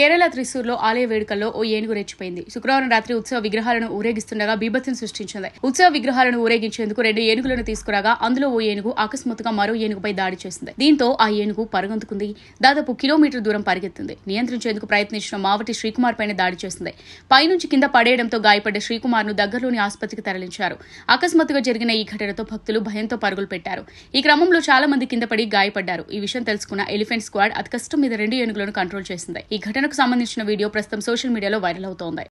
కేరళ త్రిశూర్లో ఆలయ వేడుకల్లో ఓ ఏనుగు రెచ్చిపోయింది శుక్రవారం రాత్రి ఉత్సవ విగ్రహాలను ఊరేగిస్తుండగా బీభత్సం సృష్టించింది ఉత్సవ విగ్రహాలను ఊరేగించేందుకు రెండు ఏనుగులను తీసుకురాగా అందులో ఓ ఏనుగు అకస్మాత్తుగా మరో ఏనుగుపై దాడి చేసింది దీంతో ఆ ఏనుగు పరుగందుకుంది దాదాపు కిలోమీటర్ దూరం పరిగెత్తింది నియంత్రించేందుకు ప్రయత్నించిన మావటి శ్రీకుమార్ పైన దాడి చేసింది పైనుంచి కింద పడేయడంతో గాయపడ్డ శ్రీకుమార్ ను దగ్గరలోని ఆసుపత్రికి తరలించారు అకస్మాత్తుగా జరిగిన ఈ ఘటనతో భక్తులు భయంతో పరుగులు పెట్టారు ఈ క్రమంలో చాలా మంది కింద పడి గాయపడ్డారు ఈ విషయం తెలుసుకున్న ఎలిఫెంట్ స్క్వాడ్ అతి కష్టం మీద రెండు ఏనుగులను కంట్రోల్ చేసింది ఈ ఘటనకు సంబంధించిన వీడియో ప్రస్తుతం సోషల్ మీడియాలో వైరల్ అవుతోంది